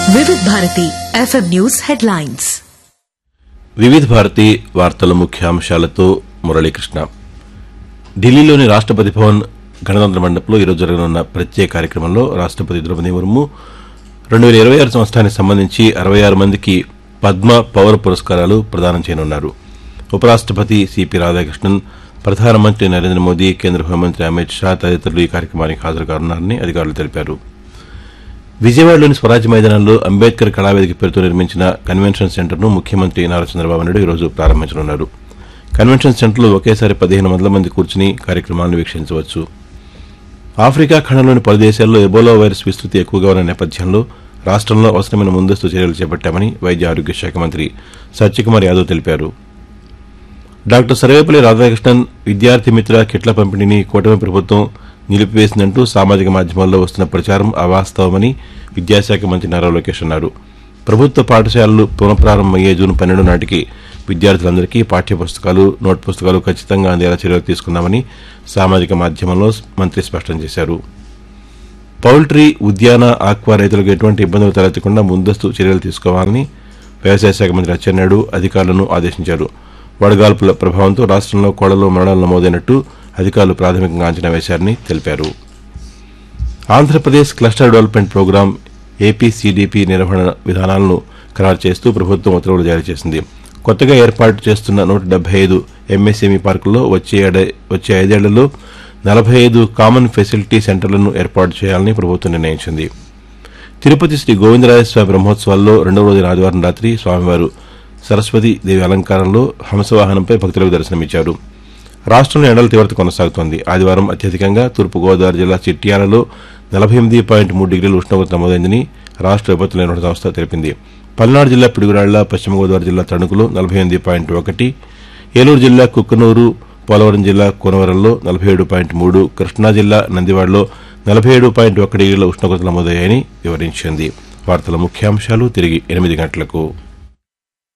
వివిధ Bharati FM news headlines వివిధ భారతి వార్తల ముఖ్యాంశాలతో మురళీకృష్ణ ఢిల్లీలోని రాష్ట్రపతి భవన్ గణతంత్ర మండపంలో ఈరోజు జరగనున్న ప్రత్యేక కార్యక్రమంలో రాష్ట్రపతి ద్రౌపది ముర్ము రెండు వేల ఇరవై ఆరు సంవత్సరానికి సంబంధించి అరవై ఆరు మందికి పద్మ పౌర పురస్కారాలు ప్రదానం చేయనున్నారు ఉపరాష్ట్రపతి సిపి రాధాకృష్ణన్ ప్రధానమంత్రి నరేంద్ర మోదీ కేంద్ర హోంమంత్రి అమిత్ షా తదితరులు ఈ కార్యక్రమానికి హాజరు కానున్నారని అధికారులు తెలిపారు విజయవాడలోని స్వరాజ్య మైదానంలో అంబేద్కర్ కళావేదిక పేరుతో నిర్మించిన కన్వెన్షన్ సెంటర్ను ముఖ్యమంత్రి నారా చంద్రబాబు నాయుడు ఈరోజు ప్రారంభించనున్నారు కన్వెన్షన్ సెంటర్లో ఒకేసారి పదిహేను వందల మంది కూర్చుని కార్యక్రమాలను వీక్షించవచ్చు ఆఫ్రికా ఖండంలోని పలు దేశాల్లో ఎబోలా వైరస్ విస్తృతి ఎక్కువగా ఉన్న నేపథ్యంలో రాష్ట్రంలో అవసరమైన ముందస్తు చర్యలు చేపట్టామని వైద్య ఆరోగ్య శాఖ మంత్రి సత్యకుమార్ యాదవ్ తెలిపారు డాక్టర్ సర్వేపల్లి రాధాకృష్ణన్ విద్యార్థి మిత్ర కిట్ల పంపిణీని కూటమి ప్రభుత్వం నిలిపివేసిందంటూ సామాజిక మాధ్యమాల్లో వస్తున్న ప్రచారం అవాస్తవమని విద్యాశాఖ మంత్రి నారా లోకేష్ అన్నారు ప్రభుత్వ పాఠశాలలు పునఃప్రారంభమయ్యే జూన్ పన్నెండు నాటికి విద్యార్థులందరికీ పాఠ్య పుస్తకాలు నోట్ పుస్తకాలు ఖచ్చితంగా అందేలా చర్యలు తీసుకున్నామని సామాజిక మాధ్యమంలో మంత్రి స్పష్టం చేశారు పౌల్ట్రీ ఉద్యాన ఆక్వా రైతులకు ఎటువంటి ఇబ్బందులు తలెత్తకుండా ముందస్తు చర్యలు తీసుకోవాలని వ్యవసాయ శాఖ మంత్రి అచ్చెన్నాయుడు అధికారులను ఆదేశించారు వడగాల్పుల ప్రభావంతో రాష్ట్రంలో కోళ్లలో మరణాలు నమోదైనట్టు అధికారులు ప్రాథమికంగా అంచనా వేశారని తెలిపారు Andhra Pradesh cluster development programme APCDP నిర్వహణ విధానాలను ఖరారు చేస్తూ ప్రభుత్వం ఉత్తర్వులు జారీ చేసింది కొత్తగా ఏర్పాటు చేస్తున్న నూట డెబ్బై ఐదు ఎంఎస్ఎంఈ పార్కుల్లో వచ్చే ఏడా- వచ్చే ఐదేళ్లలో నలభై ఐదు కామన్ ఫెసిలిటీ సెంటర్లను ఏర్పాటు చేయాలని ప్రభుత్వం నిర్ణయించింది తిరుపతి శ్రీ గోవిందరాజస్వామి బ్రహ్మోత్సవాల్లో రెండవ రోజున ఆదివారం రాత్రి స్వామివారు సరస్వతి దేవి అలంకారంలో హంసవాహనంపై భక్తులకు దర్శనమిచ్చారు రాష్ట్రంలో ఎండల తీవ్రత కొనసాగుతోంది ఆదివారం అత్యధికంగా తూర్పుగోదావరి జిల్లా చిట్యాలలో నలభై ఎనిమిది పాయింట్ మూడు డిగ్రీల ఉష్ణోగ్రత నమోదైందని రాష్ట్ర విపత్తుల నిర్వహణ సంస్థ తెలిపింది పల్నాడు జిల్లా పిడుగురాళ్ల పశ్చిమ గోదావరి జిల్లా తణుకులో నలభై ఎనిమిది పాయింట్ ఒకటి ఏలూరు జిల్లా కుక్కనూరు పోలవరం జిల్లా కోనవరంలో నలభై ఏడు పాయింట్ మూడు కృష్ణా జిల్లా నందివాడలో నలభై ఏడు పాయింట్ ఒక డిగ్రీల ఉష్ణోగ్రత నమోదయ్యాయని వివరించింది వార్తల ముఖ్యాంశాలు తిరిగి ఎనిమిది గంటలకు